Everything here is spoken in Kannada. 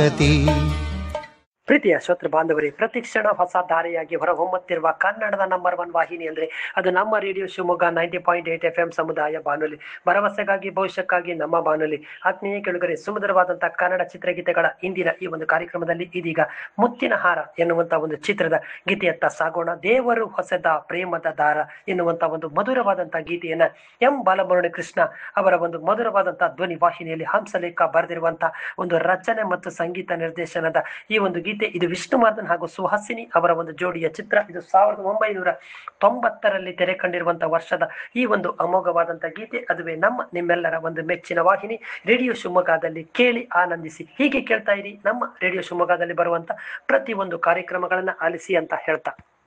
ಸ್ವಾಗತಿ ಪ್ರೀತಿಯ ಶ್ರೋತೃ ಬಾಂಧವರೇ ಪ್ರತಿಕ್ಷಣ ಹೊಸ ದಾರಿಯಾಗಿ ಹೊರಹೊಮ್ಮುತ್ತಿರುವ ಕನ್ನಡದ ನಂಬರ್ ಒನ್ ವಾಹಿನಿ ಅಂದ್ರೆ ಅದು ನಮ್ಮ radio Shivamogga ninety point eight F M ಸಮುದಾಯ ಬಾನುಲಿ ಭರವಸೆಗಾಗಿ ಭವಿಷ್ಯಕ್ಕಾಗಿ ನಮ್ಮ ಬಾನುಲಿ ಆತ್ಮೀಯ ಕೆಳಗರೆ ಸುಮಧುರವಾದಂತಹ ಕನ್ನಡ ಚಿತ್ರಗೀತೆಗಳ ಇಂದಿನ ಈ ಒಂದು ಕಾರ್ಯಕ್ರಮದಲ್ಲಿ ಇದೀಗ ಮುತ್ತಿನ ಹಾರ ಎನ್ನುವಂತ ಒಂದು ಚಿತ್ರದ ಗೀತೆಯತ್ತ ಸಾಗೋಣ ದೇವರು ಹೊಸದ ಪ್ರೇಮದ ದಾರ ಎನ್ನುವಂತ ಒಂದು ಮಧುರವಾದಂತಹ ಗೀತೆಯನ್ನ ಎಂ ಬಾಲಮುರಳಿ ಕೃಷ್ಣ ಅವರ ಒಂದು ಮಧುರವಾದಂತಹ ಧ್ವನಿ ವಾಹಿನಿಯಲ್ಲಿ ಹಂಸಲೇಖ ಬರೆದಿರುವಂತಹ ಒಂದು ರಚನೆ ಮತ್ತು ಸಂಗೀತ ನಿರ್ದೇಶನದ ಈ ಒಂದು ಗೀತೆ ಇದು ವಿಷ್ಣುವರ್ಧನ್ ಹಾಗೂ ಸುಹಾಸಿನಿ ಅವರ ಒಂದು ಜೋಡಿಯ ಚಿತ್ರ ಇದು ಸಾವಿರದ ಒಂಬೈನೂರ ತೊಂಬತ್ತರಲ್ಲಿ ತೆರೆ ಕಂಡಿರುವಂತಹ ವರ್ಷದ ಈ ಒಂದು ಅಮೋಘವಾದಂತಹ ಗೀತೆ ಅದುವೇ ನಮ್ಮ ನಿಮ್ಮೆಲ್ಲರ ಒಂದು ಮೆಚ್ಚಿನ ವಾಹಿನಿ ರೇಡಿಯೋ ಶಿವಮೊಗ್ಗದಲ್ಲಿ ಕೇಳಿ ಆನಂದಿಸಿ ಹೀಗೆ ಕೇಳ್ತಾ ಇರಿ ನಮ್ಮ ರೇಡಿಯೋ ಶಿವಮೊಗ್ಗದಲ್ಲಿ ಬರುವಂತ ಪ್ರತಿ ಒಂದು ಕಾರ್ಯಕ್ರಮಗಳನ್ನ ಆಲಿಸಿ ಅಂತ ಹೇಳ್ತಾ